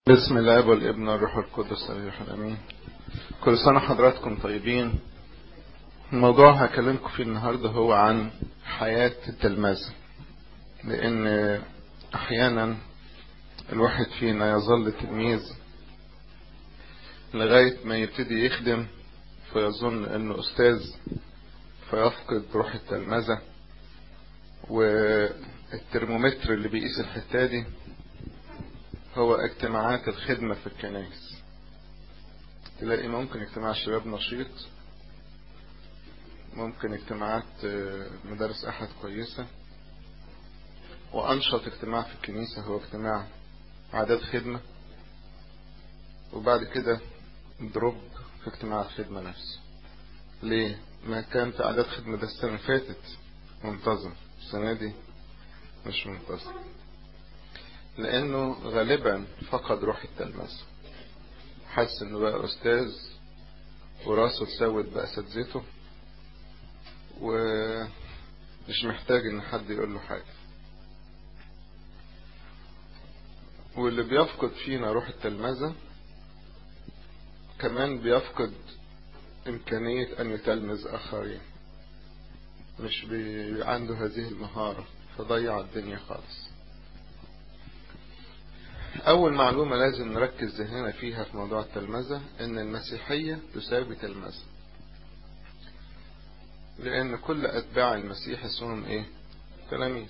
بسم الله والابن والروح القدس الروح الامين كل سنه حضراتكم طيبين الموضوع هكلمكم فيه النهارده هو عن حياه التلمذه لان احيانا الواحد فينا يظل تلميذ لغايه ما يبتدي يخدم فيظن انه استاذ فيفقد روح التلمذه والترمومتر اللي بيقيس الحته دي هو اجتماعات الخدمة في الكنائس تلاقي ممكن اجتماع شباب نشيط ممكن اجتماعات مدارس أحد كويسة وأنشط اجتماع في الكنيسة هو اجتماع عادات خدمة وبعد كده دروب في اجتماع الخدمة نفسه ليه؟ ما كان في عادات خدمة ده السنة اللي فاتت منتظم السنة دي مش منتظم لانه غالبا فقد روح التلمذة حس انه بقى استاذ وراسه اتسود باساتذته ومش محتاج ان حد يقول له حاجة واللي بيفقد فينا روح التلمذة كمان بيفقد امكانية ان يتلمذ اخرين مش بي عنده هذه المهارة فضيع الدنيا خالص أول معلومة لازم نركز ذهننا فيها في موضوع التلمذة إن المسيحية تساوي تلمذة لأن كل أتباع المسيح اسمهم إيه؟ تلاميذ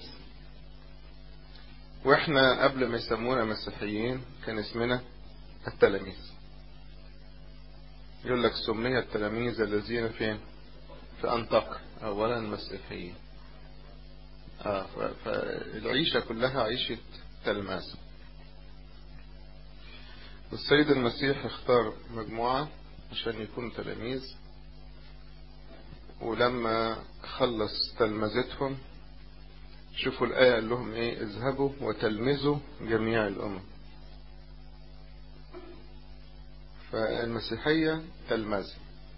وإحنا قبل ما يسمونا مسيحيين كان اسمنا التلاميذ يقول لك سمي التلاميذ الذين فين؟ في أنطاق أولا مسيحيين آه فالعيشة كلها عيشة تلمذة السيد المسيح اختار مجموعة عشان يكونوا تلاميذ ولما خلص تلمذتهم شوفوا الآية قال لهم ايه اذهبوا وتلمذوا جميع الأمم فالمسيحية تلمذة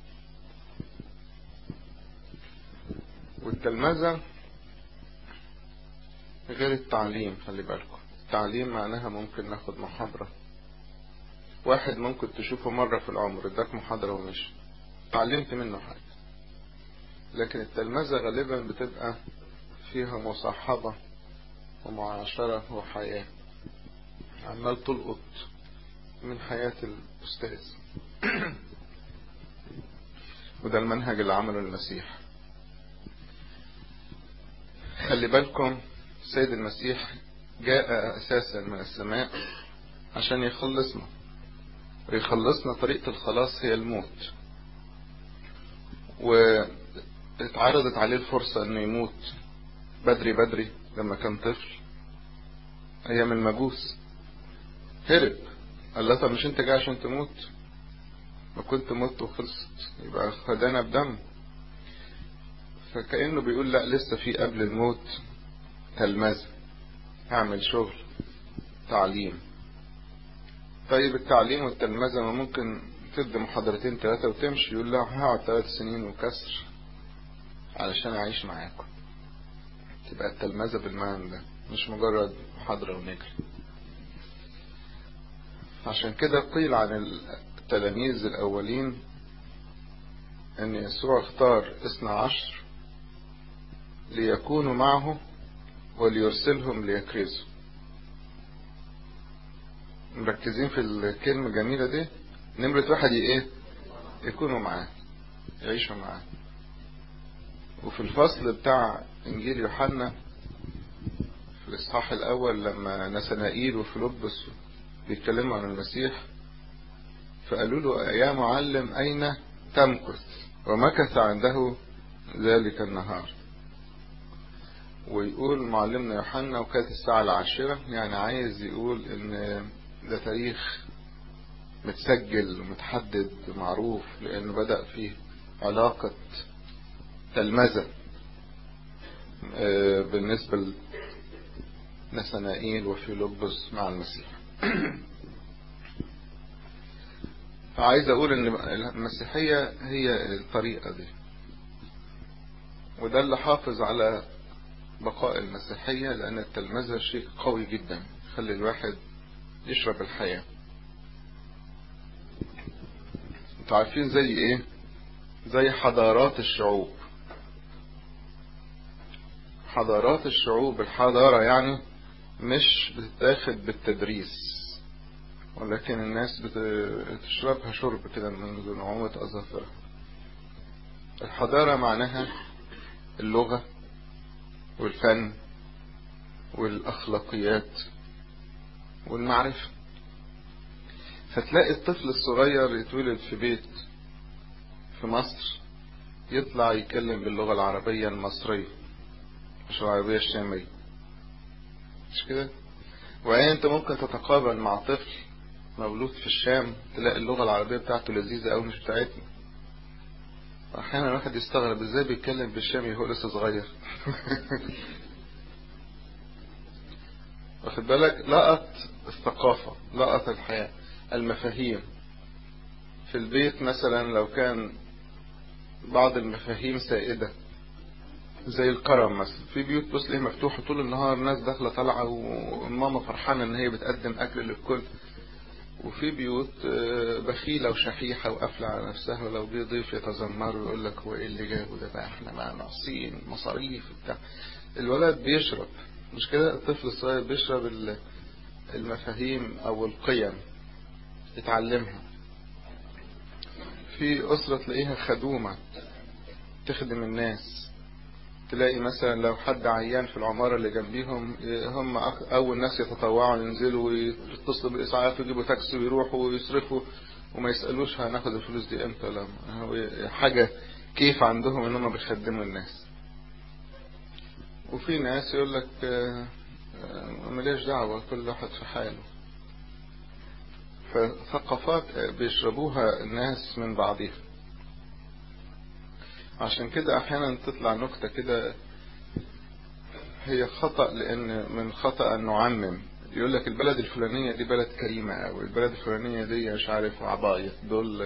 والتلمذة غير التعليم خلي بالكم التعليم معناها ممكن ناخد محاضرة واحد ممكن تشوفه مرة في العمر اداك محاضرة ومشي تعلمت منه حاجة لكن التلمذة غالبا بتبقى فيها مصاحبة ومعاشرة وحياة عمال تلقط من حياة الأستاذ وده المنهج اللي عمله المسيح خلي بالكم السيد المسيح جاء أساسا من السماء عشان يخلصنا ويخلصنا طريقة الخلاص هي الموت واتعرضت عليه الفرصة انه يموت بدري بدري لما كان طفل ايام المجوس هرب قال له طب مش انت جاي عشان تموت ما كنت مت وخلصت يبقى خدانا بدم فكأنه بيقول لا لسه في قبل الموت تلمذة هعمل شغل تعليم طيب التعليم والتلمذة ما ممكن تدي محاضرتين ثلاثة وتمشي يقول لا هقعد ثلاث سنين وكسر علشان أعيش معاكم تبقى التلمذة بالمعنى ده مش مجرد محاضرة ونجري عشان كده قيل عن التلاميذ الأولين أن يسوع اختار اثنى عشر ليكونوا معه وليرسلهم ليكرزوا مركزين في الكلمة الجميلة دي نمرة واحد ايه يكونوا معاه يعيشوا معاه وفي الفصل بتاع انجيل يوحنا في الاصحاح الاول لما نسنائيل وفيلبس بيتكلموا عن المسيح فقالوا له يا معلم اين تمكث ومكث عنده ذلك النهار ويقول معلمنا يوحنا وكانت الساعة العاشرة يعني عايز يقول ان ده تاريخ متسجل ومتحدد معروف لأنه بدأ فيه علاقة تلمذة بالنسبة لنسنائيل وفيلبس مع المسيح فعايز أقول إن المسيحية هي الطريقة دي وده اللي حافظ على بقاء المسيحية لأن التلمذة شيء قوي جدا يخلي الواحد يشرب الحياة انتوا عارفين زي ايه زي حضارات الشعوب حضارات الشعوب الحضارة يعني مش بتتاخد بالتدريس ولكن الناس بتشربها شرب كده من نعومة أظافرها الحضارة معناها اللغة والفن والأخلاقيات والمعرفة فتلاقي الطفل الصغير يتولد في بيت في مصر يطلع يتكلم باللغة العربية المصرية مش العربية الشامية مش كده وبعدين انت ممكن تتقابل مع طفل مولود في الشام تلاقي اللغة العربية بتاعته لذيذة أوي مش بتاعتنا أحيانا الواحد يستغرب ازاي بيتكلم بالشامي وهو لسه صغير واخد بالك لقط الثقافة لقط الحياة المفاهيم في البيت مثلا لو كان بعض المفاهيم سائدة زي الكرم مثلا في بيوت بص ليه مفتوحة طول النهار ناس داخلة طالعة وماما فرحانة ان هي بتقدم اكل للكل وفي بيوت بخيلة وشحيحة وقافلة على نفسها ولو جه ضيف يتذمر ويقول لك هو ايه اللي جابه ده بقى احنا بقى ناقصين مصاريف بتاع الولد بيشرب مش كده الطفل الصغير بيشرب المفاهيم او القيم يتعلمها في أسرة تلاقيها خدومة تخدم الناس تلاقي مثلا لو حد عيان في العمارة اللي جنبيهم هم أول ناس يتطوعوا ينزلوا ويتصلوا بالإسعاف ويجيبوا تاكسي ويروحوا ويصرفوا وما يسألوش هناخد الفلوس دي امتى ولا حاجة كيف عندهم ان هم بيخدموا الناس وفي ناس يقول لك مليش دعوة كل واحد في حاله فثقافات بيشربوها الناس من بعضها عشان كده احيانا تطلع نكتة كده هي خطأ لان من خطأ ان نعمم يقول لك البلد الفلانية دي بلد كريمة او البلد الفلانية دي مش عارف عبايط دول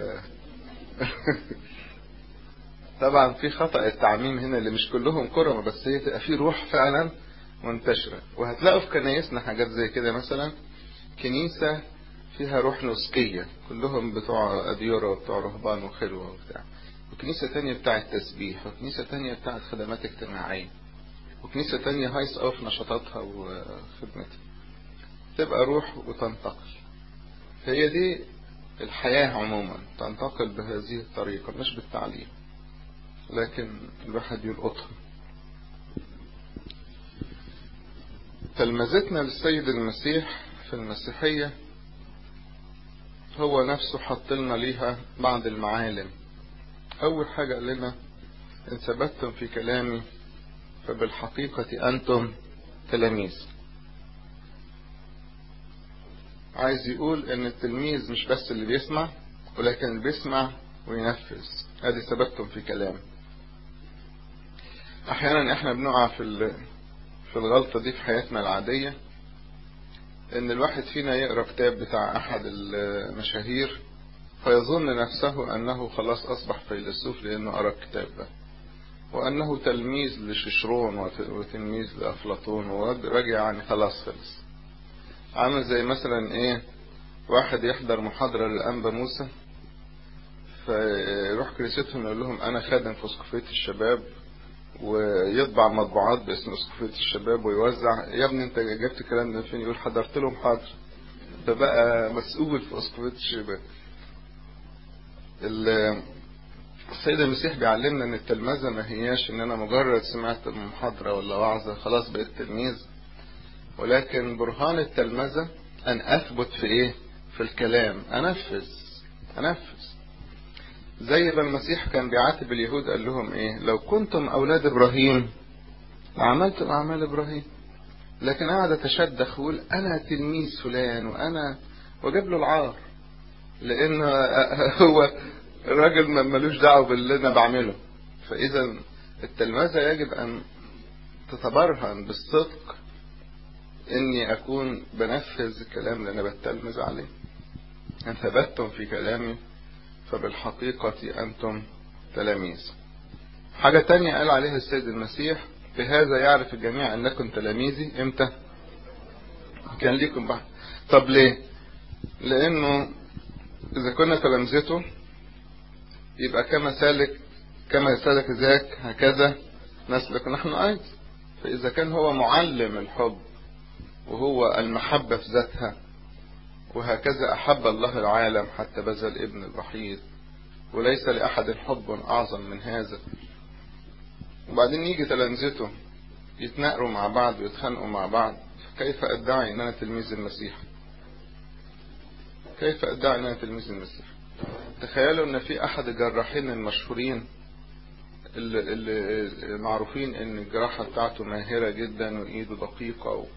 طبعا في خطأ التعميم هنا اللي مش كلهم كرمة بس هي تبقى في روح فعلا منتشرة وهتلاقوا في كنايسنا حاجات زي كده مثلا كنيسة فيها روح نسكية كلهم بتوع أديرة وبتوع رهبان وخلوة وبتاع وكنيسة تانية بتاعت تسبيح وكنيسة تانية بتاعت خدمات اجتماعية وكنيسة تانية هايس أوي في نشاطاتها وخدمتها تبقى روح وتنتقل هي دي الحياة عموما تنتقل بهذه الطريقة مش بالتعليم لكن الواحد يلقطها تلمذتنا للسيد المسيح في المسيحية هو نفسه حط لنا ليها بعض المعالم أول حاجة قال لنا إن ثبتتم في كلامي فبالحقيقة أنتم تلاميذ عايز يقول إن التلميذ مش بس اللي بيسمع ولكن اللي بيسمع وينفذ ادي ثبتتم في كلامي احيانا احنا بنقع في في الغلطة دي في حياتنا العادية ان الواحد فينا يقرأ كتاب بتاع احد المشاهير فيظن نفسه انه خلاص اصبح فيلسوف لانه قرأ الكتاب ده وانه تلميذ لششرون وتلميذ لافلاطون وراجع يعني خلاص خلص عامل زي مثلا ايه واحد يحضر محاضرة للأنبا موسى فيروح كنيستهم يقول لهم انا خادم في اسقفية الشباب ويطبع مطبوعات باسم اسقفية الشباب ويوزع يا ابني انت جبت الكلام ده فين يقول حضرت لهم حاضر فبقى مسؤول في اسقفية الشباب السيد المسيح بيعلمنا ان التلمذة ما هياش ان انا مجرد سمعت محاضرة ولا وعظة خلاص بقيت تلميذ ولكن برهان التلمذة ان اثبت في ايه في الكلام انفذ انفذ زي ما المسيح كان بيعاتب اليهود قال لهم ايه لو كنتم اولاد ابراهيم لعملتم اعمال ابراهيم لكن قعد اتشدخ ويقول انا تلميذ فلان وانا وجاب له العار لان هو الراجل ملوش دعوه باللي انا بعمله فاذا التلمذه يجب ان تتبرهن بالصدق اني اكون بنفذ الكلام اللي انا بتلمذ عليه ان ثبتتم في كلامي فبالحقيقة أنتم تلاميذ حاجة تانية قال عليها السيد المسيح بهذا يعرف الجميع أنكم تلاميذي إمتى كان ليكم بعد طب ليه لأنه إذا كنا تلامذته يبقى كما سالك كما سلك ذاك هكذا نسلك نحن أيضا فإذا كان هو معلم الحب وهو المحبة في ذاتها وهكذا أحب الله العالم حتى بذل ابن الوحيد وليس لأحد حب أعظم من هذا وبعدين يجي تلامذته يتناقروا مع بعض ويتخانقوا مع بعض كيف أدعي أن أنا تلميذ المسيح كيف أدعي أن أنا تلميذ المسيح تخيلوا أن في أحد الجراحين المشهورين اللي, اللي معروفين أن الجراحة بتاعته ماهرة جدا وإيده دقيقة و...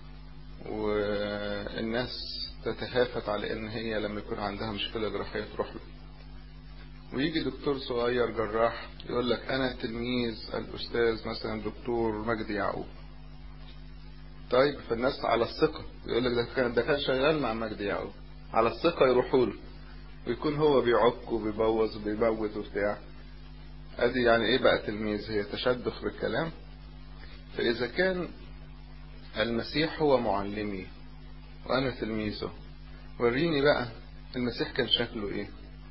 والناس تتهافت على أن هي لما يكون عندها مشكلة جراحية تروح له ويجي دكتور صغير جراح يقول لك أنا تلميذ الأستاذ مثلا دكتور مجدي يعقوب طيب فالناس على الثقة يقول لك ده كان ده كان شغال مع مجدي يعقوب على الثقة يروحوا له ويكون هو بيعك وبيبوظ وبيبوظ وبتاع ادي يعني ايه بقى تلميذ هي تشدخ بالكلام فاذا كان المسيح هو معلمي وانا تلميذه وريني بقى المسيح كان شكله ايه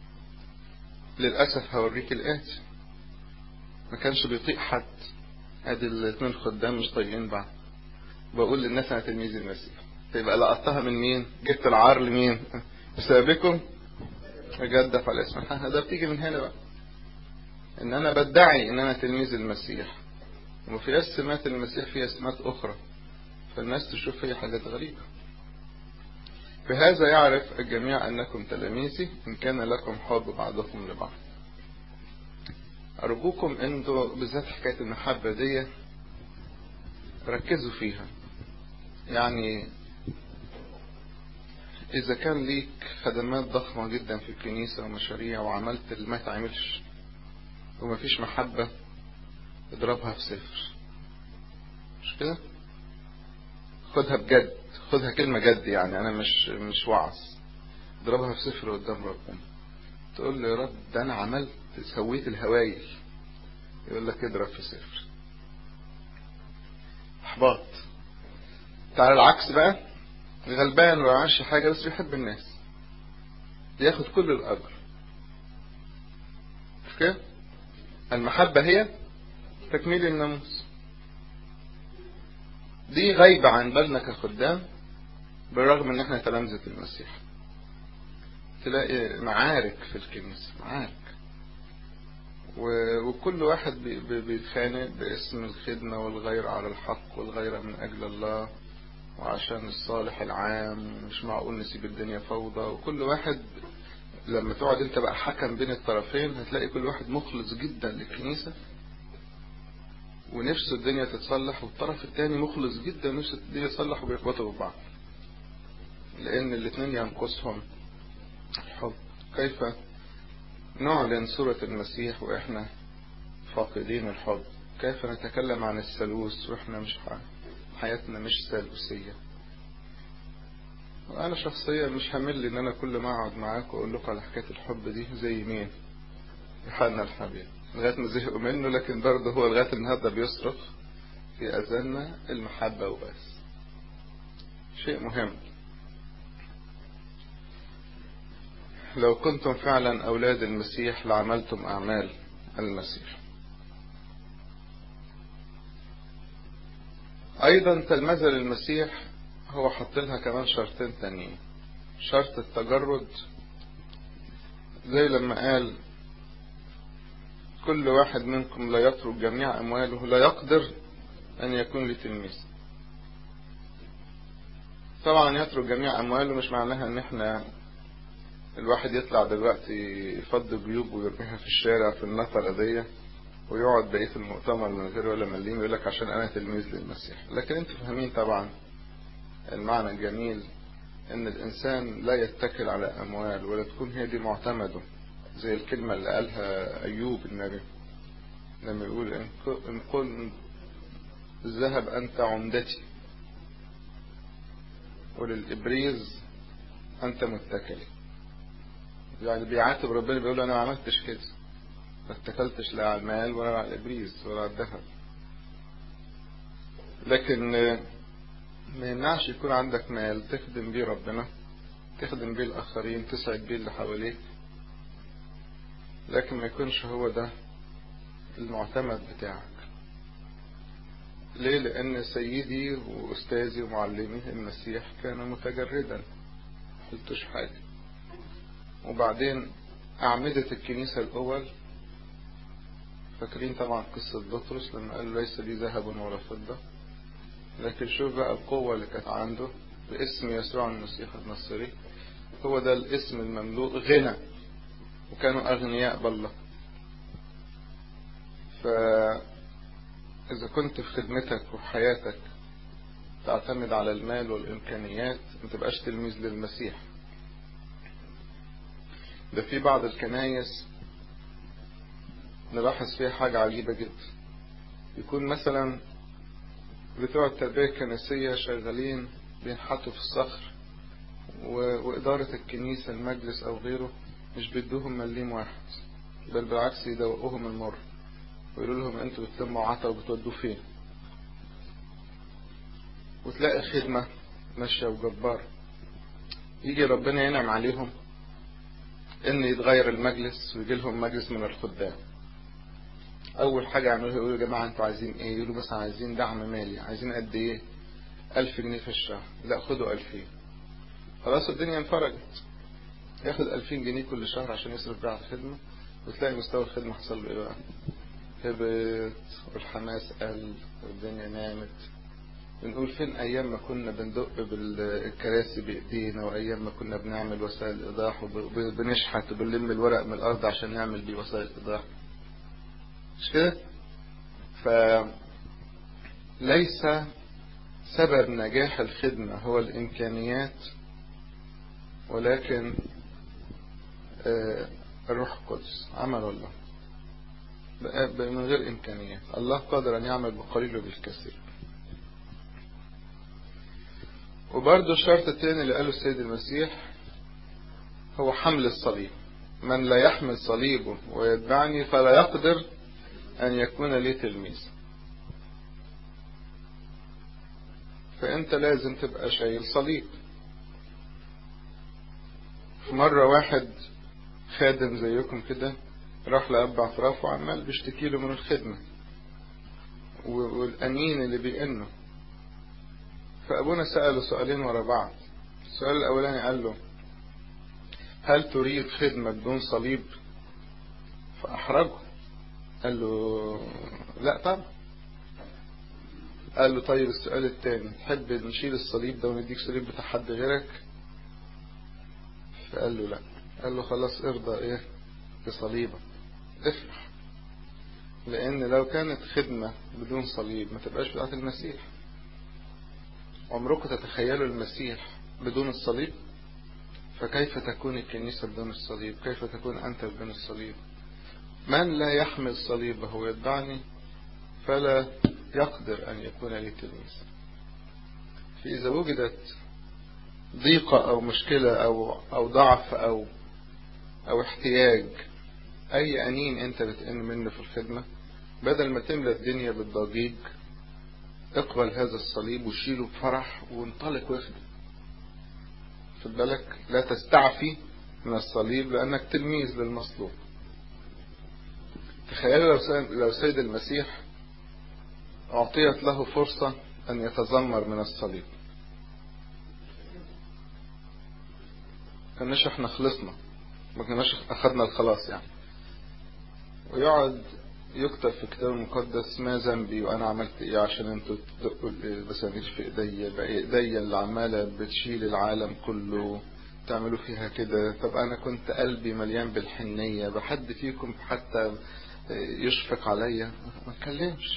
للأسف هوريك الآتي ما كانش بيطيق حد ادي الاثنين خدام مش طايقين بعض بقول للناس انا تلميذ المسيح تبقى لقطتها من مين جبت العار لمين بسببكم اجدف على اسمها ده بتيجي من هنا بقى ان انا بدعي ان انا تلميذ المسيح وما فيهاش سمات المسيح فيها سمات اخرى فالناس تشوف فيها حاجات غريبة بهذا يعرف الجميع انكم تلاميذي ان كان لكم حب بعضكم لبعض ارجوكم انتوا بالذات حكاية المحبة دي ركزوا فيها يعني إذا كان ليك خدمات ضخمة جدا في الكنيسة ومشاريع وعملت اللي ما تعملش ومفيش محبة اضربها في صفر مش كده؟ خدها بجد خدها كلمة جد يعني أنا مش مش وعظ اضربها في صفر قدام ربنا تقول له يا رب ده أنا عملت سويت الهوايل يقول لك اضرب في صفر إحباط تعالى العكس بقى غلبان وما عملش حاجة بس بيحب الناس ياخد كل الأجر مش كده؟ المحبة هي تكميل الناموس دي غايبة عن بالنا كخدام بالرغم ان احنا تلامذة المسيح تلاقي معارك في الكنيسة معارك وكل واحد بيتخانق باسم الخدمة والغير على الحق والغيرة من أجل الله وعشان الصالح العام مش معقول نسيب الدنيا فوضى وكل واحد لما تقعد انت بقى حكم بين الطرفين هتلاقي كل واحد مخلص جدا للكنيسة ونفسه الدنيا تتصلح والطرف الثاني مخلص جدا نفسه الدنيا تتصلح وبيخبطوا في بعض لان الاثنين ينقصهم الحب كيف نعلن صورة المسيح واحنا فاقدين الحب كيف نتكلم عن الثالوث واحنا مش حياتنا مش ثالوثية وانا شخصيا مش همل ان انا كل ما اقعد معاك واقول لكم على حكاية الحب دي زي مين يوحنا الحبيب لغاية ما زهقوا منه لكن برضه هو لغاية النهارده بيصرخ في اذاننا المحبة وبس شيء مهم لو كنتم فعلا اولاد المسيح لعملتم اعمال المسيح ايضا تلمذة للمسيح هو حط لها كمان شرطين تانيين شرط التجرد زي لما قال كل واحد منكم لا يترك جميع امواله لا يقدر ان يكون لي تلميذ طبعا يترك جميع امواله مش معناها ان احنا الواحد يطلع دلوقتي يفض جيوبه ويرميها في الشارع في النفرة دي ويقعد بقية المؤتمر من غير ولا مليم يقول لك عشان انا تلميذ للمسيح لكن انتوا فاهمين طبعا المعنى الجميل ان الانسان لا يتكل على اموال ولا تكون هي دي معتمده زي الكلمة اللي قالها ايوب النبي لما يقول ان قل الذهب انت عمدتي وللابريز انت متكلي يعني بيعاتب ربنا بيقول انا ما عملتش كده ما اتكلتش لا على المال ولا على الابريز ولا على الذهب لكن ما يمنعش يكون عندك مال تخدم بيه ربنا تخدم بيه الآخرين تسعد بيه اللي حواليك لكن ما يكونش هو ده المعتمد بتاعك ليه لأن سيدي وأستاذي ومعلمي المسيح كان متجردا قلتش حاجة وبعدين أعمدة الكنيسة الأول فاكرين طبعا قصة بطرس لما قال ليس لي ذهب ولا فضة لكن شوف بقى القوة اللي كانت عنده باسم يسوع المسيح النصري هو ده الاسم المملوء غنى وكانوا أغنياء بالله فإذا كنت في خدمتك وفي حياتك تعتمد على المال والإمكانيات ما تبقاش تلميذ للمسيح ده في بعض الكنايس نلاحظ فيها حاجة عجيبة جدا يكون مثلا بتوع التربية الكنسية شغالين بينحتوا في الصخر وإدارة الكنيسة المجلس أو غيره مش بيدوهم مليم واحد بل بالعكس يدوقوهم المر ويقولوا لهم انتوا بتلموا عطا وبتودوا فين وتلاقي خدمة ماشية وجبار يجي ربنا ينعم عليهم ان يتغير المجلس ويجي لهم مجلس من الخدام اول حاجة يعملوها يقولوا يا جماعة انتوا عايزين ايه يقولوا مثلا عايزين دعم مالي عايزين قد ايه الف جنيه في الشهر لا خدوا الفين خلاص الدنيا انفرجت ياخد الفين جنيه كل شهر عشان يصرف بيها على الخدمة وتلاقي مستوى الخدمة حصل له ايه بقى هبط والحماس قل والدنيا نامت بنقول فين ايام ما كنا بندق بالكراسي بايدينا وايام ما كنا بنعمل وسائل ايضاح وبنشحت وبنلم الورق من الارض عشان نعمل بيه وسائل ايضاح مش كده فليس سبب نجاح الخدمة هو الامكانيات ولكن الروح القدس عمل الله من غير إمكانيات الله قادر أن يعمل بقليل وبالكثير وبرضه الشرط الثاني اللي قاله السيد المسيح هو حمل الصليب من لا يحمل صليبه ويتبعني فلا يقدر أن يكون لي تلميذ فأنت لازم تبقى شايل صليب في مرة واحد خادم زيكم كده راح لأب اعتراف وعمال بيشتكي له من الخدمة والأنين اللي بيئنه فأبونا سأله سؤالين ورا بعض السؤال الأولاني قال له هل تريد خدمة بدون صليب فأحرجه قال له لا طبعا قال له طيب السؤال الثاني تحب نشيل الصليب ده ونديك صليب بتاع حد غيرك فقال له لا قال له خلاص ارضى ايه بصليبك افرح لان لو كانت خدمة بدون صليب ما تبقاش بتاعت المسيح عمركم تتخيلوا المسيح بدون الصليب فكيف تكون الكنيسة بدون الصليب كيف تكون أنت بدون الصليب من لا يحمل صليبه ويتبعني فلا يقدر أن يكون لي تلميذ فإذا وجدت ضيقة أو مشكلة أو أو ضعف أو أو احتياج أي أنين أنت بتئن منه في الخدمة بدل ما تملى الدنيا بالضجيج اقبل هذا الصليب وشيله بفرح وانطلق واخده خد بالك لا تستعفي من الصليب لأنك تلميذ للمصلوب تخيلوا لو لو سيد المسيح أعطيت له فرصة أن يتذمر من الصليب كناش احنا خلصنا ما كناش أخذنا الخلاص يعني ويقعد يكتب في الكتاب المقدس ما ذنبي وانا عملت ايه عشان انتوا تدقوا البسامير في ايديا بقى ايديا اللي عماله بتشيل العالم كله تعملوا فيها كده طب انا كنت قلبي مليان بالحنيه بحد فيكم حتى يشفق عليا ما اتكلمش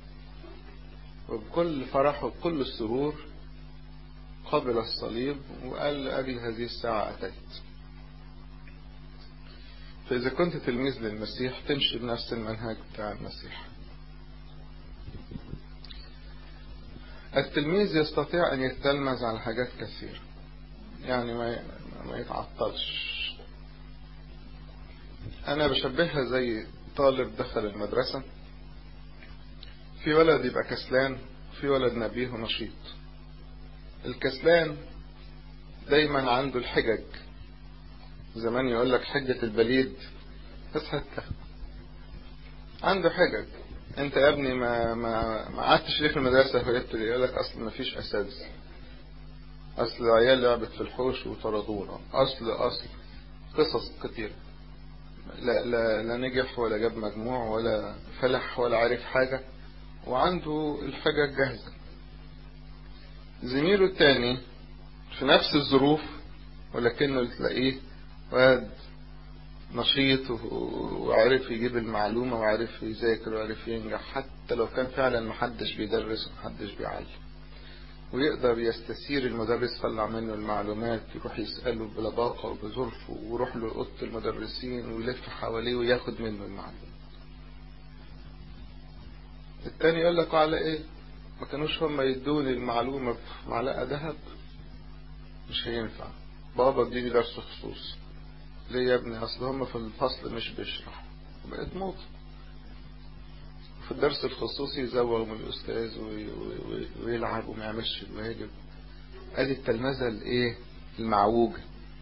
وبكل فرح وبكل السرور قبل الصليب وقال لأجل هذه الساعة أتيت فإذا كنت تلميذ للمسيح تمشي بنفس المنهج بتاع المسيح التلميذ يستطيع أن يتلمذ على حاجات كثيرة يعني ما ما يتعطلش أنا بشبهها زي طالب دخل المدرسة في ولد يبقى كسلان في ولد نبيه ونشيط الكسلان دايما عنده الحجج زمان يقول لك حجة البليد بس هتاخد عنده حجج انت يا ابني ما ما ما قعدتش ليه في المدرسة فقلت لي يقول لك اصل ما فيش اساتذة اصل العيال لعبت في الحوش وطردونا اصل اصل قصص كتير لا لا لا نجح ولا جاب مجموع ولا فلح ولا عارف حاجة وعنده الحجج جاهزة زميله التاني في نفس الظروف ولكنه تلاقيه واد نشيط وعرف يجيب المعلومة وعرف يذاكر وعرف ينجح حتى لو كان فعلا محدش بيدرس ومحدش بيعلم ويقدر يستثير المدرس طلع منه المعلومات يروح يسأله بلباقة وبظرف ويروح له أوضة المدرسين ويلف حواليه وياخد منه المعلومة التاني يقول لك على ايه ما كانوش هم يدوني المعلومة في معلقة ذهب مش هينفع بابا اديني درس خصوص ليه يا ابني اصل هم في الفصل مش بيشرح وبقيت موت في الدرس الخصوصي يزوغ من الاستاذ ويلعب وما يعملش الواجب ادي التلمذة الايه المعوجة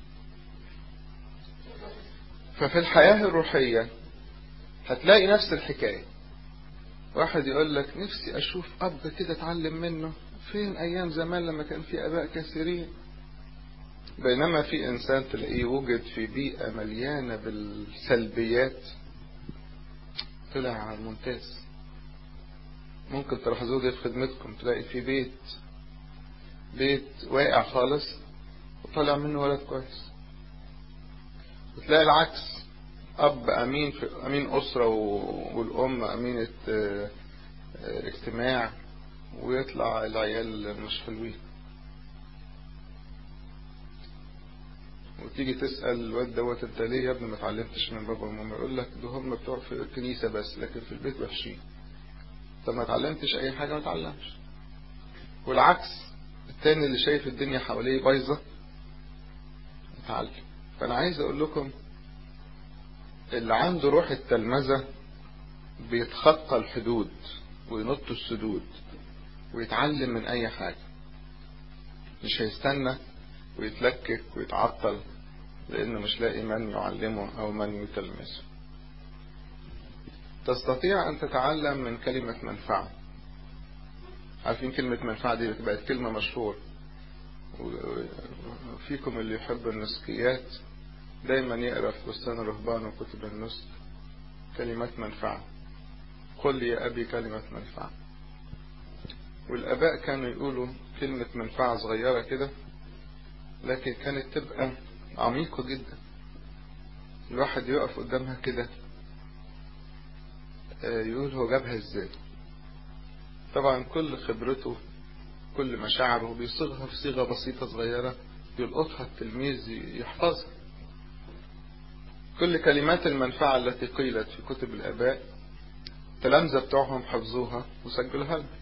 ففي الحياة الروحية هتلاقي نفس الحكاية واحد يقول لك نفسي اشوف اب كده اتعلم منه فين ايام زمان لما كان في اباء كثيرين بينما في انسان تلاقيه وجد في بيئة مليانة بالسلبيات طلع ممتاز ممكن تلاحظوه ده في خدمتكم تلاقي في بيت بيت واقع خالص وطلع منه ولد كويس وتلاقي العكس أب أمين في أمين أسرة والأم أمينة اجتماع ويطلع العيال مش حلوين وتيجي تسأل الواد دوت انت ليه يا ابني ما اتعلمتش من بابا وماما يقول لك ده هم بتوع في الكنيسة بس لكن في البيت وحشين طب ما اتعلمتش اي حاجة ما اتعلمش والعكس التاني اللي شايف الدنيا حواليه بايظة اتعلم فانا عايز اقول لكم اللي عنده روح التلمذة بيتخطى الحدود وينط السدود ويتعلم من اي حاجة مش هيستنى ويتلكك ويتعطل لانه مش لاقي من يعلمه او من يتلمسه تستطيع ان تتعلم من كلمة منفعة عارفين كلمة منفعة دي بقت كلمة مشهور وفيكم اللي يحب النسكيات دايما يقرأ في بستان الرهبان وكتب النسك كلمات منفعة قل لي يا أبي كلمة منفعة والآباء كانوا يقولوا كلمة منفعة صغيرة كده لكن كانت تبقى عميقة جدا الواحد يقف قدامها كده يقول هو جابها ازاي طبعا كل خبرته كل مشاعره بيصيغها في صيغة بسيطة صغيرة يلقطها التلميذ يحفظها كل كلمات المنفعة التي قيلت في كتب الآباء التلامذة بتوعهم حفظوها وسجلوها لنا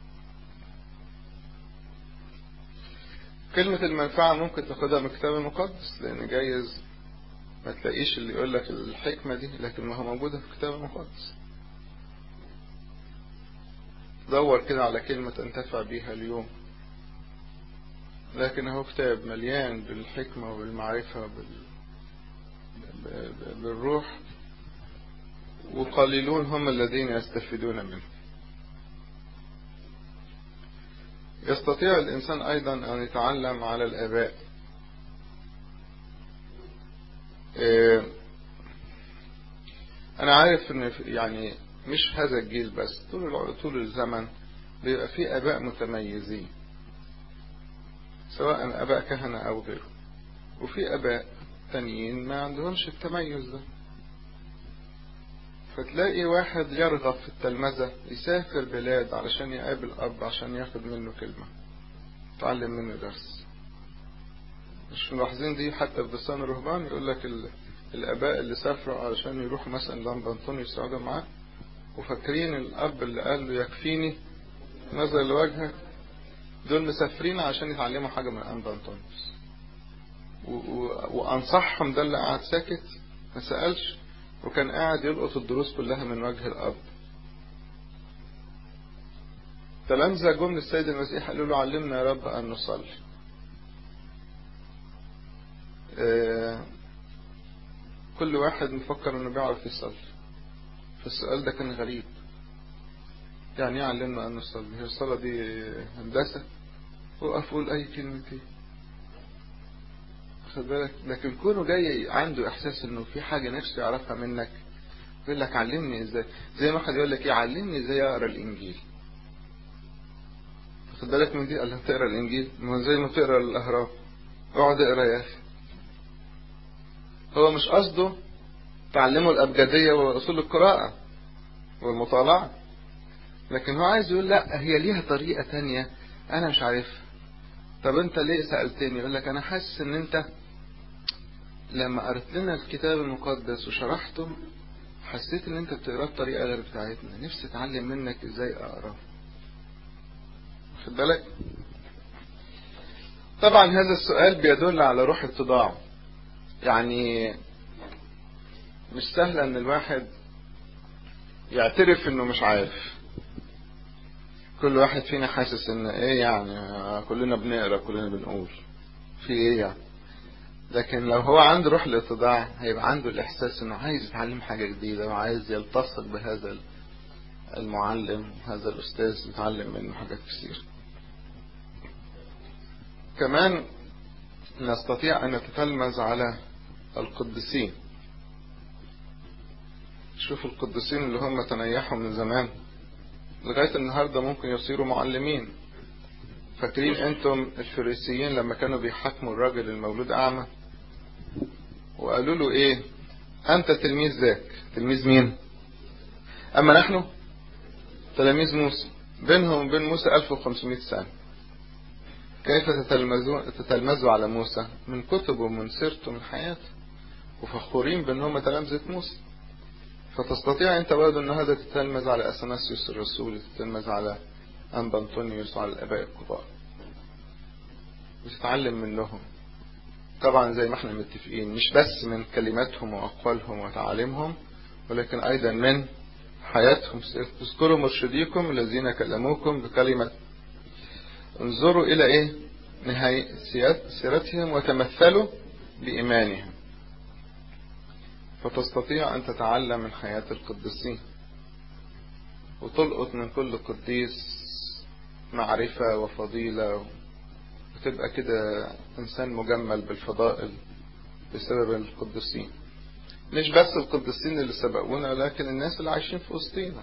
كلمة المنفعة ممكن تاخدها من الكتاب المقدس لأن جايز ما تلاقيش اللي يقول لك الحكمة دي لكن ما هو موجودة في الكتاب المقدس دور كده على كلمة تنتفع بيها اليوم لكن هو كتاب مليان بالحكمة وبالمعرفة وبال... بالروح وقليلون هم الذين يستفيدون منه يستطيع الإنسان أيضا أن يتعلم على الآباء أنا عارف أن يعني مش هذا الجيل بس طول طول الزمن بيبقى في آباء متميزين سواء آباء كهنة أو غيره وفي آباء تانيين ما عندهمش التميز ده فتلاقي واحد يرغب في التلمذة يسافر بلاد علشان يقابل أب عشان ياخد منه كلمة يتعلم منه درس مش ملاحظين دي حتى في بستان الرهبان يقول لك الآباء اللي سافروا علشان يروحوا مثلا لندن تونس يقعدوا معاه وفاكرين الأب اللي قال له يكفيني نظر لوجهك دول مسافرين عشان يتعلموا حاجة من أنبا أنطونيوس وأنصحهم ده اللي قاعد ساكت ما سألش وكان قاعد يلقط الدروس كلها من وجه الأب تلامذة جم للسيد المسيح قالوا له علمنا يا رب أن نصلي كل واحد مفكر انه بيعرف يصلي فالسؤال ده كان غريب يعني يعلمنا ان نصلي هي الصلاة دي هندسة وقف قول اي كلمتين خد بالك لكن كونه جاي عنده احساس انه في حاجة نفسه يعرفها منك يقول لك علمني ازاي زي ما واحد يقول لك ايه علمني ازاي اقرا الانجيل خد بالك من دي قال له تقرا الانجيل ما زي ما تقرا الاهرام اقعد اقرا يا اخي هو مش قصده تعلمه الابجديه واصول القراءه والمطالعه لكن هو عايز يقول لا هي ليها طريقه تانية انا مش عارفها طب انت ليه سالتني يقول لك انا حاسس ان انت لما قريت لنا الكتاب المقدس وشرحته حسيت ان انت بتقراه بطريقه غير بتاعتنا نفسي اتعلم منك ازاي اقراه خد بالك طبعا هذا السؤال بيدل على روح اتضاع يعني مش سهل ان الواحد يعترف انه مش عارف كل واحد فينا حاسس ان ايه يعني كلنا بنقرا كلنا بنقول في ايه يعني لكن لو هو عنده روح الاتضاع هيبقى عنده الاحساس انه عايز يتعلم حاجه جديده وعايز يلتصق بهذا المعلم هذا الاستاذ يتعلم منه حاجات كتير كمان نستطيع ان نتتلمذ على القديسين شوف القديسين اللي هم تنيحوا من زمان لغاية النهاردة ممكن يصيروا معلمين فاكرين انتم الفريسيين لما كانوا بيحاكموا الراجل المولود اعمى وقالوا له ايه انت تلميذ ذاك تلميذ مين اما نحن تلاميذ موسى بينهم وبين موسى 1500 سنة كيف تتلمذوا تتلمذوا على موسى من كتبه ومن سيرته من حياته وفخورين بانهم تلامذة موسى فتستطيع انت برضه النهارده تتلمذ على اثناسيوس الرسول تتلمذ على انبا انطونيوس وعلى الاباء الكبار وتتعلم منهم طبعا زي ما احنا متفقين مش بس من كلماتهم واقوالهم وتعاليمهم ولكن ايضا من حياتهم اذكروا مرشديكم الذين كلموكم بكلمة انظروا الى ايه نهاية سيرتهم وتمثلوا بإيمانهم فتستطيع أن تتعلم من حياة القديسين وتلقط من كل قديس معرفة وفضيلة وتبقى كده إنسان مجمل بالفضائل بسبب القديسين مش بس القديسين اللي سبقونا لكن الناس اللي عايشين في وسطينا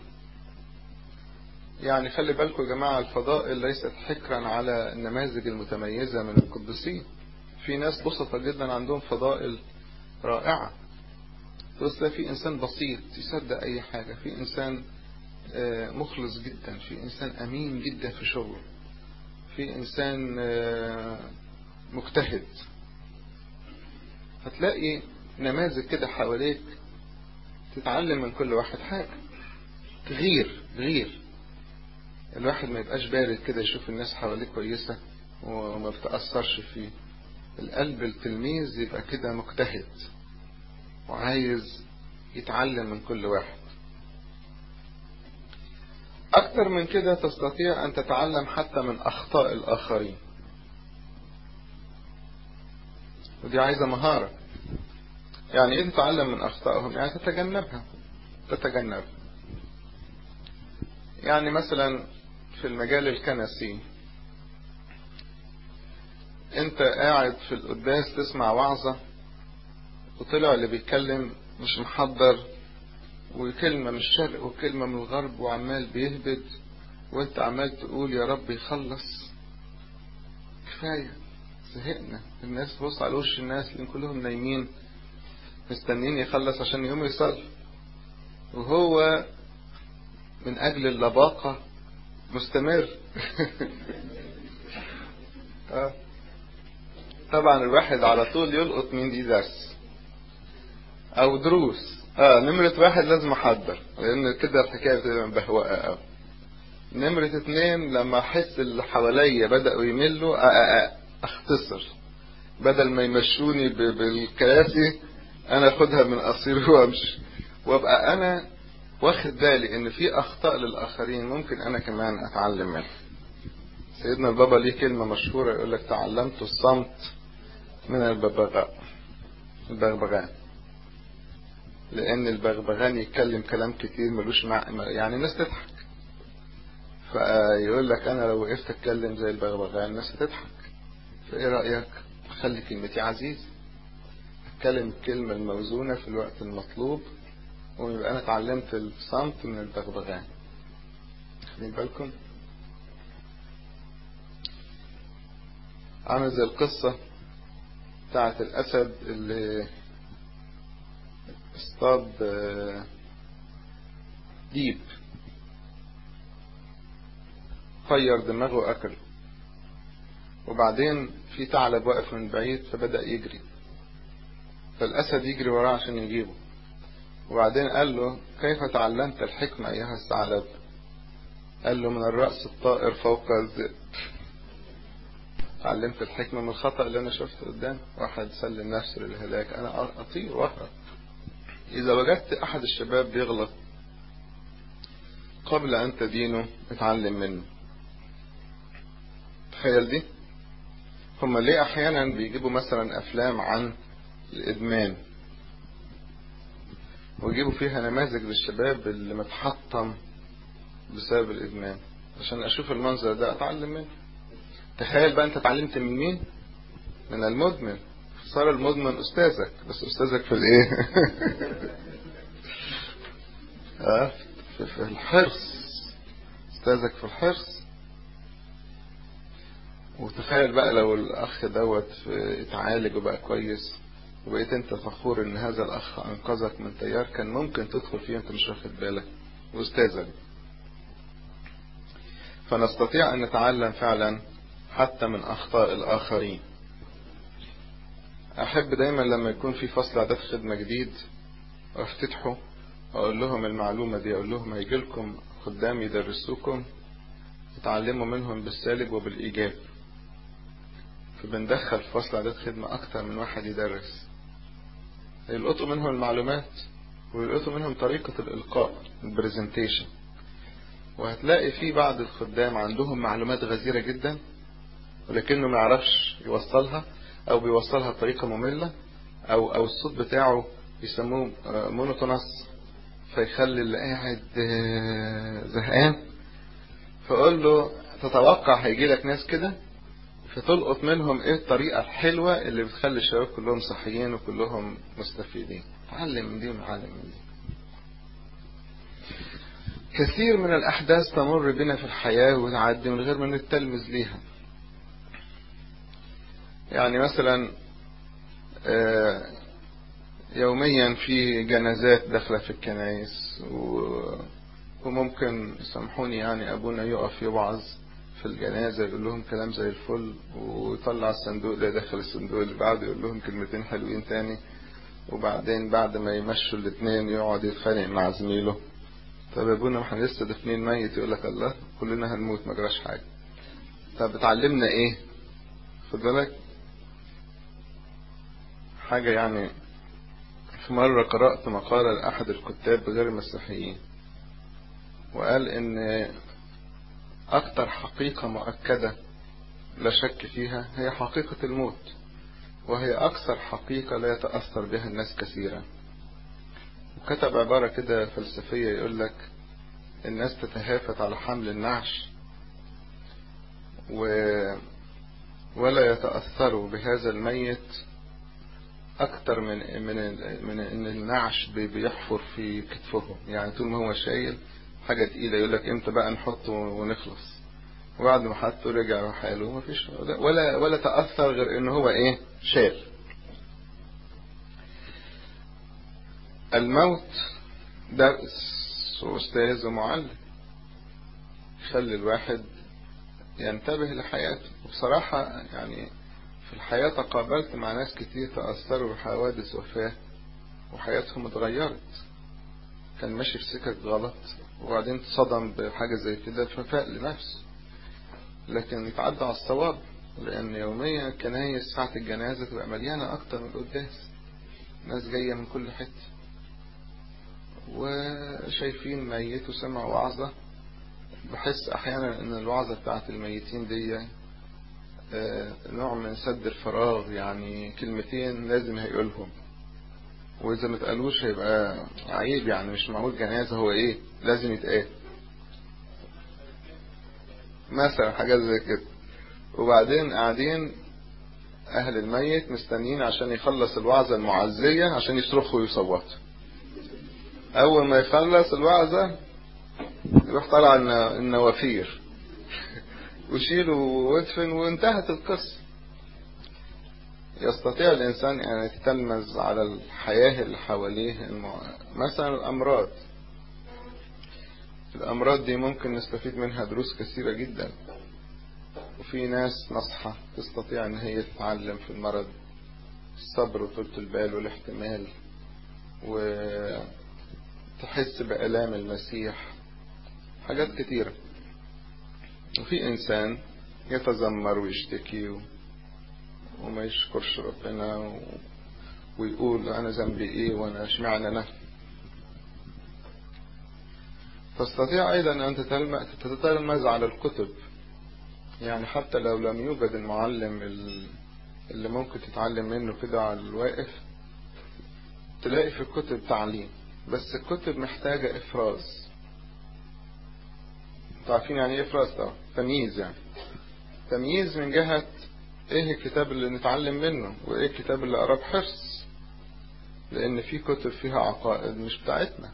يعني خلي بالكم يا جماعة الفضائل ليست حكرا على النماذج المتميزة من القديسين في ناس بسطة جدا عندهم فضائل رائعة بس في إنسان بسيط يصدق أي حاجة في إنسان مخلص جدا في إنسان أمين جدا في شغله في إنسان مجتهد هتلاقي نماذج كده حواليك تتعلم من كل واحد حاجة تغير تغير الواحد ما يبقاش بارد كده يشوف الناس حواليه كويسة وما بتأثرش فيه القلب التلميذ يبقى كده مجتهد وعايز يتعلم من كل واحد أكثر من كده تستطيع أن تتعلم حتى من أخطاء الآخرين ودي عايزة مهارة يعني إيه تتعلم من أخطائهم يعني تتجنبها تتجنبها يعني مثلا في المجال الكنسي انت قاعد في القداس تسمع وعظة وطلع اللي بيتكلم مش محضر وكلمة من الشرق وكلمة من الغرب وعمال بيهبد وانت عمال تقول يا رب يخلص كفاية زهقنا الناس بص على وش الناس لان كلهم نايمين مستنيين يخلص عشان يقوم يصلي وهو من اجل اللباقة مستمر طبعا الواحد على طول يلقط من دي درس او دروس اه نمرة واحد لازم احضر لان كده الحكاية بتبقى مبهوقة قوي نمرة اتنين لما احس اللي حواليا بدأوا يملوا اختصر بدل ما يمشوني بالكراسي انا اخدها من قصير وامشي وابقى انا واخد بالي ان في اخطاء للاخرين ممكن انا كمان اتعلم منها سيدنا البابا ليه كلمة مشهورة يقول لك تعلمت الصمت من الببغاء البغبغاء لان البغبغان يتكلم كلام كتير ملوش مع يعني الناس تضحك فيقول لك انا لو وقفت اتكلم زي البغبغان الناس هتضحك فايه رايك خلي كلمتي عزيز اتكلم الكلمه الموزونه في الوقت المطلوب ويبقى انا اتعلمت الصمت من البغبغان خلي بالكم عامل زي القصة بتاعت الأسد اللي اصطاد ديب خير دماغه وأكله وبعدين في ثعلب واقف من بعيد فبدأ يجري فالأسد يجري وراه عشان يجيبه وبعدين قال له كيف تعلمت الحكمة أيها الثعلب قال له من الرأس الطائر فوق الذئب تعلمت الحكمة من الخطأ اللي أنا شفته قدام واحد سلم نفسه للهلاك أنا أطير وأهرب إذا وجدت أحد الشباب بيغلط قبل أن تدينه اتعلم منه تخيل دي هما ليه أحيانا بيجيبوا مثلا أفلام عن الإدمان ويجيبوا فيها نماذج للشباب اللي متحطم بسبب الإدمان عشان أشوف المنظر ده أتعلم منه تخيل بقى أنت اتعلمت من مين من المدمن صار المدمن أستاذك بس أستاذك في الإيه آه في الحرص أستاذك في الحرص وتخيل بقى لو الأخ دوت اتعالج وبقى كويس وبقيت انت فخور ان هذا الاخ انقذك من تيار كان ممكن تدخل فيه انت مش واخد بالك واستاذك فنستطيع ان نتعلم فعلا حتى من اخطاء الاخرين احب دايما لما يكون في فصل اعداد خدمة جديد وافتتحه اقول لهم المعلومة دي اقول لهم هيجي لكم خدام يدرسوكم تتعلموا منهم بالسالب وبالايجاب فبندخل في فصل اعداد خدمة اكتر من واحد يدرس يلقطوا منهم المعلومات ويلقطوا منهم طريقة الإلقاء البرزنتيشن وهتلاقي في بعض الخدام عندهم معلومات غزيرة جدا ولكنه ما يعرفش يوصلها أو بيوصلها بطريقة مملة أو أو الصوت بتاعه يسموه مونوتونس فيخلي اللي قاعد زهقان فقول له تتوقع هيجي لك ناس كده فتلقط منهم ايه الطريقة الحلوة اللي بتخلي الشباب كلهم صحيين وكلهم مستفيدين تعلم من دي ونعلم من دي كثير من الأحداث تمر بنا في الحياة وتعدي من غير ما نتلمذ ليها يعني مثلا يوميا في جنازات داخلة في الكنائس وممكن سامحوني يعني أبونا يقف يوعظ في الجنازة يقول لهم كلام زي الفل ويطلع الصندوق ده داخل الصندوق اللي بعده يقول لهم كلمتين حلوين تاني وبعدين بعد ما يمشوا الاثنين يقعد يتخانق مع زميله طب يا ابونا ما احنا لسه دافنين ميت يقول لك الله كلنا هنموت ما جراش حاجة طب اتعلمنا ايه خد بالك حاجة يعني في مرة قرأت مقالة لأحد الكتاب غير المسيحيين وقال ان أكثر حقيقة مؤكدة لا شك فيها هي حقيقة الموت وهي أكثر حقيقة لا يتأثر بها الناس كثيرا وكتب عبارة كده فلسفية يقول لك الناس تتهافت على حمل النعش و ولا يتأثروا بهذا الميت أكتر من من من إن النعش بيحفر في كتفهم يعني طول ما هو شايل حاجة تقيلة يقول لك امتى بقى نحطه ونخلص وبعد ما حطه رجع حاله مفيش ولا ولا تأثر غير ان هو ايه شال الموت درس واستاذ ومعلم يخلي الواحد ينتبه لحياته وبصراحة يعني في الحياة تقابلت مع ناس كتير تأثروا بحوادث وفاة وحياتهم اتغيرت كان ماشي في سكك غلط وبعدين اتصدم بحاجة زي كده ففاق لنفسه لكن يتعدى على الصواب لأن يوميا الكنايس ساعة الجنازة تبقى مليانة أكتر من القداس ناس جاية من كل حتة وشايفين ميت وسمعوا وعظة بحس أحيانا إن الوعظة بتاعت الميتين دي نوع من سد الفراغ يعني كلمتين لازم هيقولهم واذا ما اتقالوش هيبقى عيب يعني مش معقول جنازة هو ايه لازم يتقال مثلا حاجات زي كده وبعدين قاعدين اهل الميت مستنيين عشان يخلص الوعظة المعزية عشان يصرخوا ويصوتوا اول ما يخلص الوعظة يروح طالع النوافير وشيلوا وادفن وانتهت القصة يستطيع الإنسان أن يتلمذ على الحياة اللي حواليه مثلا الأمراض الأمراض دي ممكن نستفيد منها دروس كثيرة جدا وفي ناس نصحة تستطيع أن هي تتعلم في المرض الصبر وطولة البال والاحتمال وتحس بألام المسيح حاجات كتيرة وفي إنسان يتذمر ويشتكي وما يشكرش ربنا و... ويقول أنا ذنبي إيه وأنا اشمعنى أنا تستطيع أيضا أن تتلمذ على الكتب يعني حتى لو لم يوجد المعلم اللي ممكن تتعلم منه كده على الواقف تلاقي في الكتب تعليم بس الكتب محتاجة إفراز عارفين يعني ايه إفراز طبعا تمييز يعني تمييز من جهة ايه الكتاب اللي نتعلم منه وايه الكتاب اللي قرب حرص لان في كتب فيها عقائد مش بتاعتنا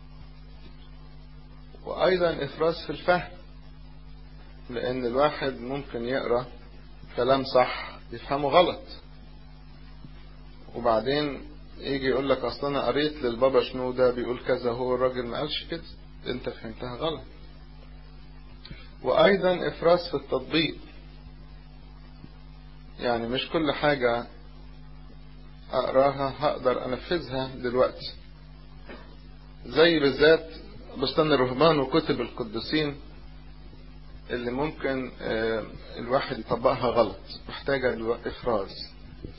وايضا افراز في الفهم لان الواحد ممكن يقرا كلام صح يفهمه غلط وبعدين يجي يقول لك اصل انا قريت للبابا شنو ده بيقول كذا هو الراجل ما قالش كده انت فهمتها غلط وايضا افراز في التطبيق يعني مش كل حاجة اقراها هقدر انفذها دلوقتي زي بالذات بستان الرهبان وكتب القديسين اللي ممكن الواحد يطبقها غلط محتاجة افراز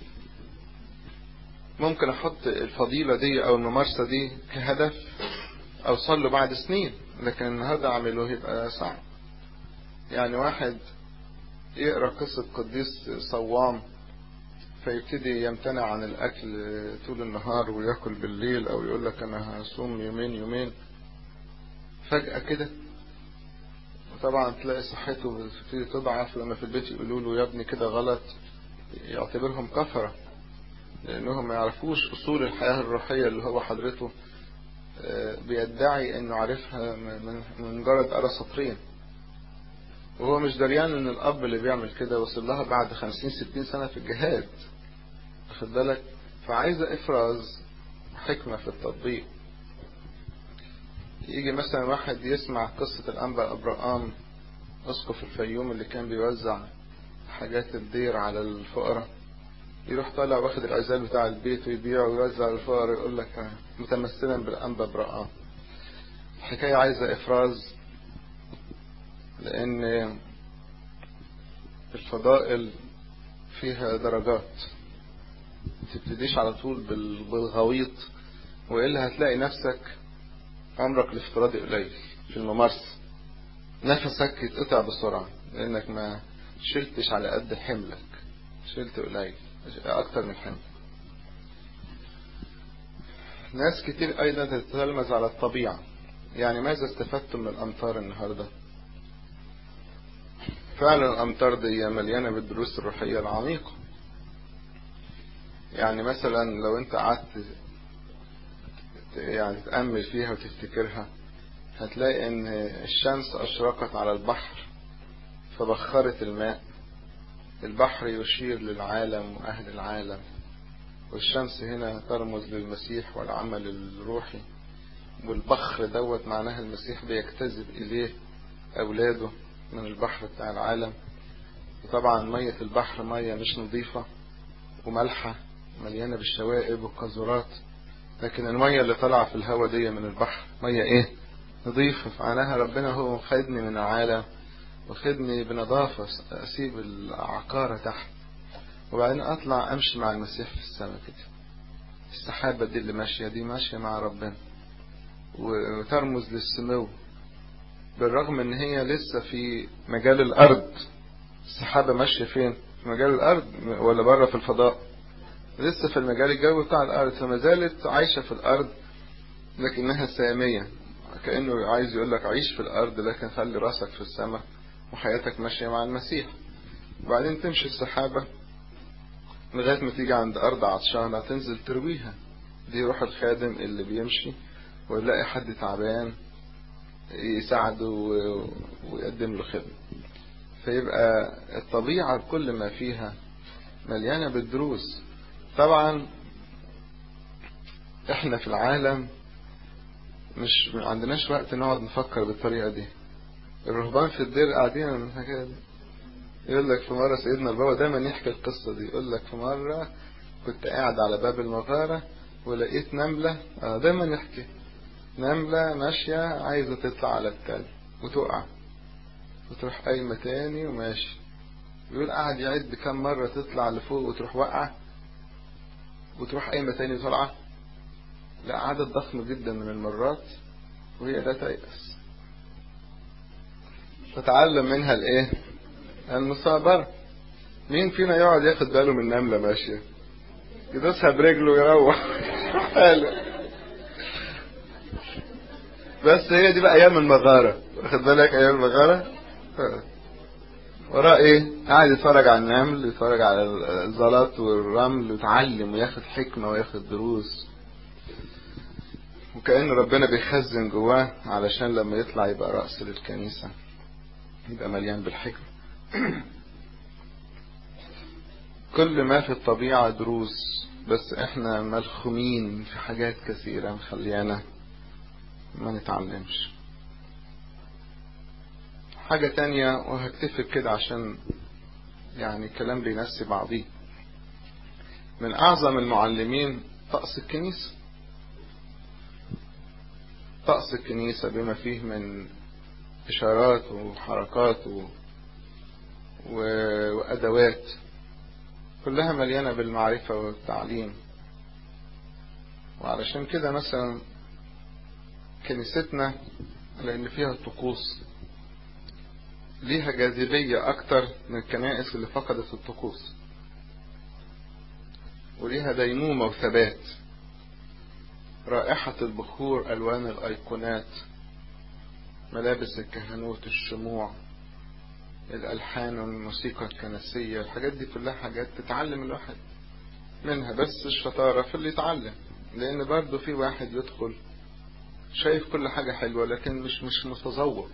ممكن احط الفضيلة دي او الممارسة دي كهدف اوصل له بعد سنين لكن النهاردة اعمله يبقى صعب يعني واحد يقرأ قصة قديس صوام فيبتدي يمتنع عن الأكل طول النهار ويأكل بالليل أو يقول لك أنا هصوم يومين يومين فجأة كده وطبعا تلاقي صحته بتبتدي تضعف لما في البيت يقولوا له يا ابني كده غلط يعتبرهم كفرة لأنهم ما يعرفوش أصول الحياة الروحية اللي هو حضرته بيدعي أنه عارفها من مجرد قرا سطرين وهو مش دريان ان الاب اللي بيعمل كده وصل لها بعد خمسين ستين سنة في الجهاد واخد بالك فعايزة افراز حكمة في التطبيق يجي مثلا واحد يسمع قصة الانبا ابراهام اسقف الفيوم اللي كان بيوزع حاجات الدير على الفقراء يروح طالع واخد العزال بتاع البيت ويبيعه ويوزع على الفقراء يقول لك متمثلا بالانبا ابراهام الحكاية عايزة افراز لأن الفضائل فيها درجات تبتديش على طول بالغويط وإلا هتلاقي نفسك عمرك الافتراضي قليل في الممارسة نفسك يتقطع بسرعة لأنك ما شلتش على قد حملك شلت قليل أكتر من حمل ناس كتير أيضا تتلمذ على الطبيعة يعني ماذا استفدتم من الأمطار النهارده فعلا الأمطار دي مليانة بالدروس الروحية العميقة يعني مثلا لو انت قعدت يعني تأمل فيها وتفتكرها هتلاقي ان الشمس أشرقت على البحر فبخرت الماء البحر يشير للعالم وأهل العالم والشمس هنا ترمز للمسيح والعمل الروحي والبخر دوت معناها المسيح بيجتذب إليه أولاده من البحر بتاع العالم وطبعا مية البحر مية مش نظيفة وملحة مليانة بالشوائب والقذورات لكن المية اللي طالعة في الهواء دي من البحر مية ايه نظيفة فعناها ربنا هو خدني من العالم وخدني بنظافة اسيب العقارة تحت وبعدين اطلع امشي مع المسيح في السماء كده السحابة دي اللي ماشية دي ماشية مع ربنا وترمز للسمو بالرغم ان هي لسه في مجال الارض السحابة ماشية فين في مجال الارض ولا بره في الفضاء لسه في المجال الجوي بتاع الأرض فما زالت عايشة في الأرض لكنها سامية كأنه عايز يقول لك عيش في الأرض لكن خلي راسك في السماء وحياتك ماشية مع المسيح وبعدين تمشي السحابة لغاية ما تيجي عند أرض عطشانة تنزل ترويها دي روح الخادم اللي بيمشي ويلاقي حد تعبان يساعده ويقدم له خدمة فيبقى الطبيعة بكل ما فيها مليانة بالدروس طبعا احنا في العالم مش ما عندناش وقت نقعد نفكر بالطريقة دي الرهبان في الدير قاعدين من الحكاية دي يقول لك في مرة سيدنا البابا دايما يحكي القصة دي يقول لك في مرة كنت قاعد على باب المغارة ولقيت نملة آه دايما يحكي نملة ماشية عايزة تطلع على التل وتقع وتروح قايمة تاني وماشي يقول قاعد يعد كم مرة تطلع لفوق وتروح واقعة وتروح قايمة تاني وطالعة لا عدد ضخم جدا من المرات وهي لا تيأس فتعلم منها الايه المصابرة مين فينا يقعد ياخد باله من نملة ماشية يدوسها برجله ويروح حاله بس هي دي بقى ايام المغارة واخد بالك ايام المغارة وراه ايه قاعد يتفرج على النمل يتفرج على الزلط والرمل ويتعلم وياخد حكمة وياخد دروس وكأن ربنا بيخزن جواه علشان لما يطلع يبقى رأس للكنيسة يبقى مليان بالحكمة كل ما في الطبيعة دروس بس احنا ملخومين في حاجات كثيرة مخليانا ما نتعلمش حاجة تانية وهكتفي كده عشان يعني الكلام بينسي بعضيه من أعظم المعلمين طقس الكنيسة طقس الكنيسة بما فيه من إشارات وحركات و... و... وأدوات كلها مليانة بالمعرفة والتعليم وعلشان كده مثلا كنيستنا لأن فيها طقوس ليها جاذبية أكتر من الكنائس اللي فقدت الطقوس وليها ديمومة وثبات رائحة البخور ألوان الأيقونات ملابس الكهنوت الشموع الألحان والموسيقى الكنسية الحاجات دي كلها حاجات تتعلم الواحد منها بس الشطارة في اللي يتعلم لأن برضه في واحد يدخل شايف كل حاجة حلوة لكن مش مش متذوق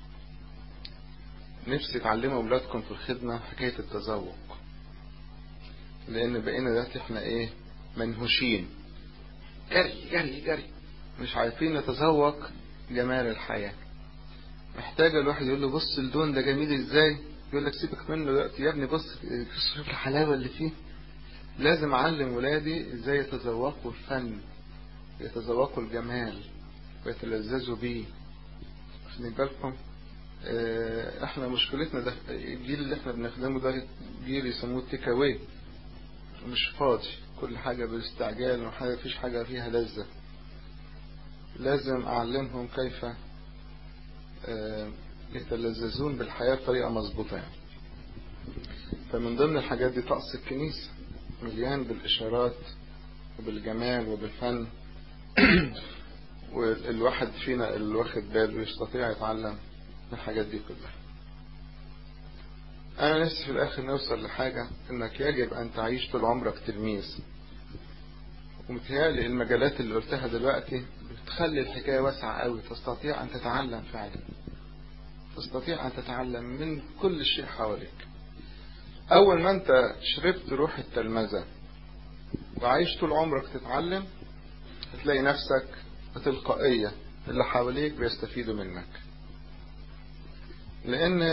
نفسي تعلموا أولادكم في الخدمة حكاية التذوق لأن بقينا دلوقتي احنا ايه منهوشين جري جري جري مش عارفين نتذوق جمال الحياة محتاج الواحد يقول له بص اللون ده جميل ازاي يقول لك سيبك منه دلوقتي يا ابني بص شوف الحلاوة اللي فيه لازم اعلم ولادي ازاي يتذوقوا الفن يتذوقوا الجمال ويتلذذوا بيه واخدين بالكم اه احنا مشكلتنا ده الجيل اللي احنا بنخدمه ده جيل يسموه تيك اواي مش فاضي كل حاجة باستعجال وحاجة فيش حاجة فيها لذة لازم أعلمهم كيف يتلذذون بالحياة بطريقة مظبوطة يعني فمن ضمن الحاجات دي طقس الكنيسة مليان بالإشارات وبالجمال وبالفن والواحد فينا اللي واخد باله يستطيع يتعلم من الحاجات دي كلها أنا نفسي في الآخر نوصل لحاجة إنك يجب أن تعيش طول عمرك تلميذ ومتهيألي المجالات اللي قلتها دلوقتي بتخلي الحكاية واسعة قوي تستطيع أن تتعلم فعلا تستطيع أن تتعلم من كل شيء حواليك أول ما أنت شربت روح التلمذة وعايش طول عمرك تتعلم هتلاقي نفسك بتلقائية اللي حواليك بيستفيدوا منك لأن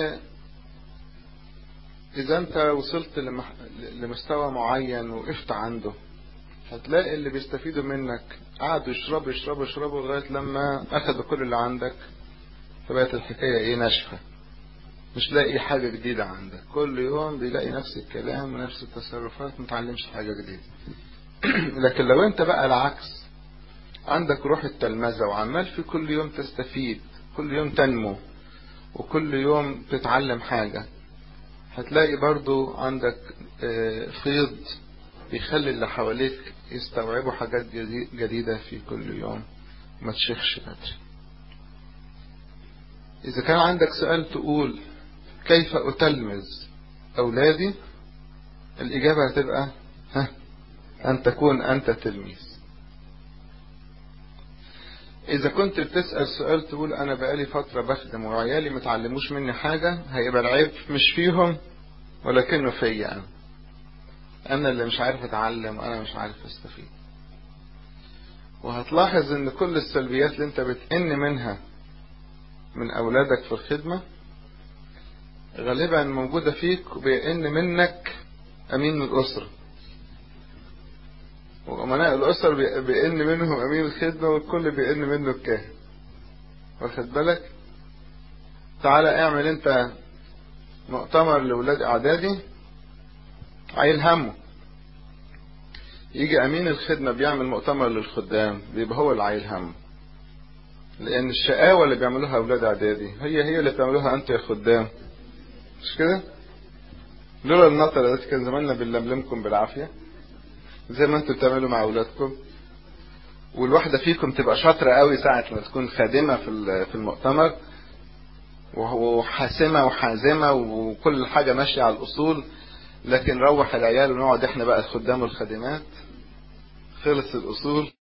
إذا أنت وصلت لمح... لمستوى معين وقفت عنده هتلاقي اللي بيستفيدوا منك قعدوا يشربوا يشربوا يشربوا لغاية لما أخدوا كل اللي عندك فبقت الحكاية إيه ناشفة مش لاقي حاجة جديدة عندك كل يوم بيلاقي نفس الكلام ونفس التصرفات متعلمش حاجة جديدة لكن لو أنت بقى العكس عندك روح التلمذة وعمال في كل يوم تستفيد كل يوم تنمو وكل يوم تتعلم حاجة هتلاقي برضو عندك فيض بيخلي اللي حواليك يستوعبوا حاجات جديدة في كل يوم ما تشيخش بدري إذا كان عندك سؤال تقول كيف أتلمذ أولادي الإجابة هتبقى ها أن تكون أنت تلميذ إذا كنت بتسأل سؤال تقول أنا بقالي فترة بخدم وعيالي متعلموش مني حاجة هيبقى العيب مش فيهم ولكنه فيا أنا أنا اللي مش عارف أتعلم وأنا مش عارف أستفيد وهتلاحظ إن كل السلبيات اللي أنت بتئن منها من أولادك في الخدمة غالبا موجودة فيك وبيئن منك أمين الأسرة وأمناء الأسر بيئن منهم أمين الخدمة والكل بيئن منه الكاهن واخد بالك تعالى اعمل انت مؤتمر لولاد اعدادي عيل همه يجي امين الخدمة بيعمل مؤتمر للخدام بيبقى هو اللي عيل همه لان الشقاوة اللي بيعملوها اولاد اعدادي هي هي اللي بتعملوها انت يا خدام مش كده لولا النطرة دي كان زماننا بنلملمكم بالعافية زي ما انتوا بتعملوا مع اولادكم والواحدة فيكم تبقى شاطرة قوي ساعة ما تكون خادمة في في المؤتمر وحاسمة وحازمة وكل حاجة ماشية على الأصول لكن روح العيال ونقعد احنا بقى الخدام والخادمات خلص الأصول